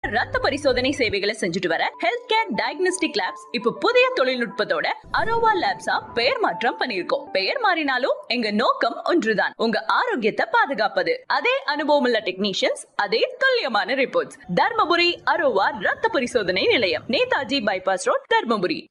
ரத்த பரிசோதனை சேவைகளை செஞ்சுட்டு வர ஹெல்த் கேர் டயக்னோஸ்டிக் லேப்ஸ் இப்ப புதிய தொழில்நுட்பத்தோட அரோவா லேப்ஸா பெயர் மாற்றம் பண்ணிருக்கோம் பெயர் மாறினாலும் எங்க நோக்கம் ஒன்றுதான் உங்க ஆரோக்கியத்தை பாதுகாப்பது அதே அனுபவம் உள்ள டெக்னீஷியன்ஸ் அதே துல்லியமான ரிப்போர்ட்ஸ் தர்மபுரி அரோவா ரத்த பரிசோதனை நிலையம் Netaji bypass road Dharmapuri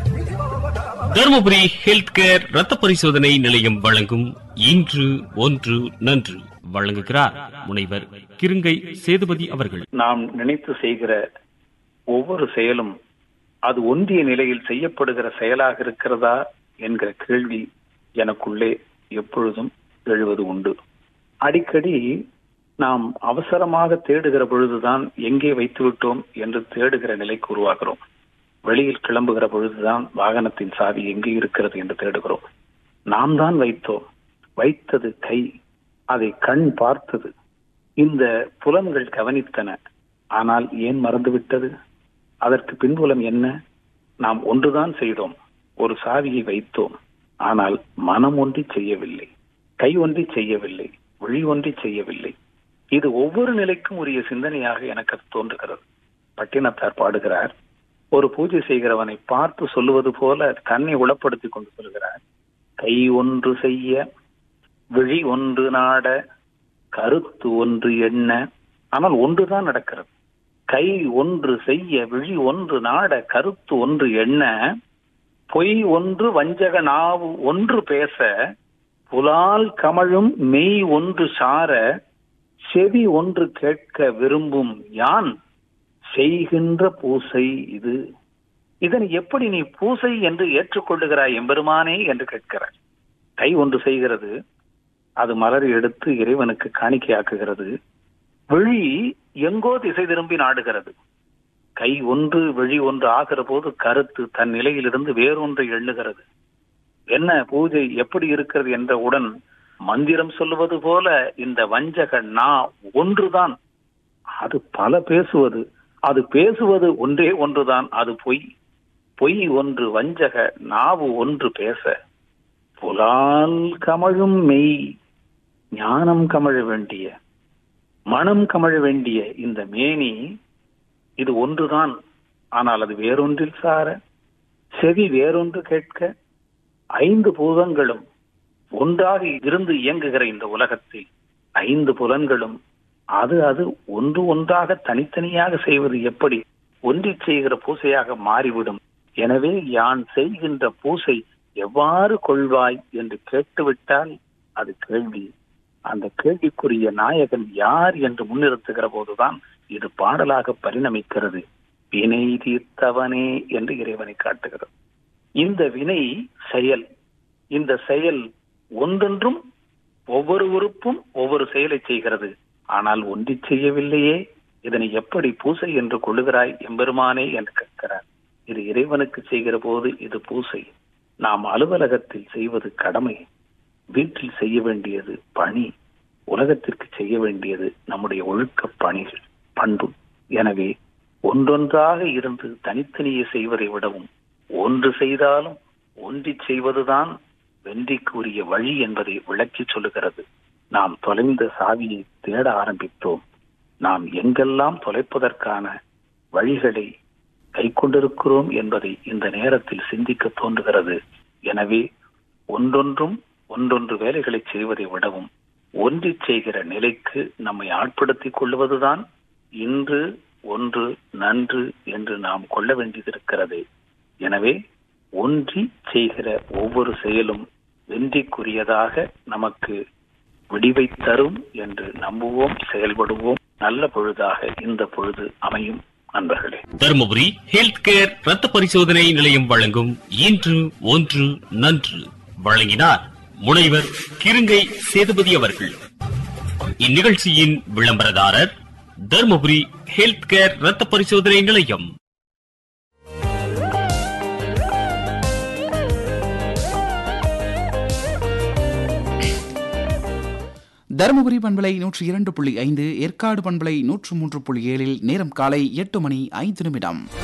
Dharmapuri health care ரத்த பரிசோதனை நிலையம் வழங்கும் இன்று ஒன்று நன்று வழங்குகிறார் முனைவர் கிருங்கை சேதுபதி அவர்கள் நாம் நினைத்து செய்கிற ஒவ்வொரு செயலும் அது ஒன்றிய நிலையில் செய்யப்படுகிற செயலாக இருக்கிறதா என்கிற கேள்வி எனக்குள்ளே எப்பொழுதும் எழுவது உண்டு அடிக்கடி நாம் அவசரமாக தேடுகிற பொழுதுதான் எங்கே வைத்து விட்டோம் என்று தேடுகிற நிலைக்கு உருவாகிறோம் வெளியில் கிளம்புகிற பொழுதுதான் வாகனத்தின் சாவி எங்கே இருக்கிறது என்று தேடுகிறோம் நாம் தான் வைத்தோம் வைத்தது கை அதை கண் பார்த்தது இந்த புலன்கள் கவனித்தன ஆனால் ஏன் மறந்துவிட்டது அதற்கு பின்புலம் என்ன நாம் ஒன்றுதான் செய்தோம் ஒரு சாவியை வைத்தோம் ஆனால் மனம் ஒன்றி செய்யவில்லை கை ஒன்றி செய்யவில்லை வழி ஒன்றி செய்யவில்லை இது ஒவ்வொரு நிலைக்கும் உரிய சிந்தனையாக எனக்கு அது தோன்றுகிறது பட்டினத்தார் பாடுகிறார் ஒரு பூஜை செய்கிறவனை பார்த்து சொல்லுவது போல தன்னை உளப்படுத்திக் கொண்டு சொல்கிறார் கை ஒன்று செய்ய விழி ஒன்று நாட கருத்து ஒன்று எண்ண ஆனால் ஒன்றுதான் நடக்கிறது கை ஒன்று செய்ய விழி ஒன்று நாட கருத்து ஒன்று எண்ண பொய் ஒன்று வஞ்சக நாவு ஒன்று பேச புலால் கமழும் மெய் ஒன்று சார செவி ஒன்று கேட்க விரும்பும் யான் செய்கின்ற பூசை இது இதனை எப்படி நீ பூசை என்று ஏற்றுக்கொள்ளுகிறாய் எம்பெருமானே என்று கேட்கிறார் கை ஒன்று செய்கிறது அது மலர் எடுத்து இறைவனுக்கு காணிக்கையாக்குகிறது விழி எங்கோ திசை திரும்பி நாடுகிறது கை ஒன்று விழி ஒன்று ஆகிற போது கருத்து தன் நிலையிலிருந்து வேறொன்றை எண்ணுகிறது என்ன பூஜை எப்படி இருக்கிறது என்றவுடன் மந்திரம் சொல்லுவது போல இந்த வஞ்சக நா ஒன்றுதான் அது பல பேசுவது அது பேசுவது ஒன்றே ஒன்றுதான் அது பொய் பொய் ஒன்று வஞ்சக நாவு ஒன்று பேச புலால் கமழும் மெய் ஞானம் கமழ வேண்டிய மனம் கமழ வேண்டிய இந்த மேனி இது ஒன்றுதான் ஆனால் அது வேறொன்றில் சார செவி வேறொன்று கேட்க ஐந்து பூதங்களும் ஒன்றாக இருந்து இயங்குகிற இந்த உலகத்தில் ஐந்து புலன்களும் அது அது ஒன்று ஒன்றாக தனித்தனியாக செய்வது எப்படி ஒன்றிச் செய்கிற பூசையாக மாறிவிடும் எனவே யான் செய்கின்ற பூசை எவ்வாறு கொள்வாய் என்று கேட்டுவிட்டால் அது கேள்வி அந்த கேள்விக்குரிய நாயகன் யார் என்று முன்னிறுத்துகிற போதுதான் இது பாடலாக பரிணமிக்கிறது வினை தீர்த்தவனே என்று இறைவனை காட்டுகிறது இந்த வினை செயல் இந்த செயல் ஒன்றொன்றும் ஒவ்வொரு உறுப்பும் ஒவ்வொரு செயலை செய்கிறது ஆனால் ஒன்றி செய்யவில்லையே இதனை எப்படி பூசை என்று கொள்ளுகிறாய் எம்பெருமானே என்று கேட்கிறார் இது இறைவனுக்கு செய்கிற போது இது பூசை நாம் அலுவலகத்தில் செய்வது கடமை வீட்டில் செய்ய வேண்டியது பணி உலகத்திற்கு செய்ய வேண்டியது நம்முடைய ஒழுக்க பணிகள் பண்பு எனவே ஒன்றொன்றாக இருந்து தனித்தனியே செய்வதை விடவும் ஒன்று செய்தாலும் ஒன்றி செய்வதுதான் வென்றிக்குரிய வழி என்பதை விளக்கி சொல்லுகிறது நாம் தொலைந்த சாவியை தேட ஆரம்பித்தோம் நாம் எங்கெல்லாம் தொலைப்பதற்கான வழிகளை கை கொண்டிருக்கிறோம் என்பதை இந்த நேரத்தில் சிந்திக்க தோன்றுகிறது எனவே ஒன்றொன்றும் ஒன்றொன்று வேலைகளை செய்வதை விடவும் ஒன்றி செய்கிற நிலைக்கு நம்மை ஆட்படுத்திக் கொள்வதுதான் இன்று ஒன்று நன்று என்று நாம் கொள்ள வேண்டியதிருக்கிறது எனவே ஒன்றி செய்கிற ஒவ்வொரு செயலும் வென்றிக்குரியதாக நமக்கு விடிவை தரும் என்று நம்புவோம் செயல்படுவோம் நல்ல பொழுதாக இந்த பொழுது அமையும் நண்பர்களே தருமபுரி ஹெல்த் கேர் ரத்த பரிசோதனை நிலையம் வழங்கும் இன்று ஒன்று நன்று வழங்கினார் முனைவர் கிருங்கை சேதுபதி அவர்கள் இந்நிகழ்ச்சியின் விளம்பரதாரர் தருமபுரி ஹெல்த் கேர் ரத்த பரிசோதனை நிலையம் தருமபுரி பண்பலை நூற்றி இரண்டு புள்ளி ஐந்து ஏற்காடு பண்பலை நூற்று மூன்று புள்ளி ஏழில் நேரம் காலை எட்டு மணி ஐந்து நிமிடம்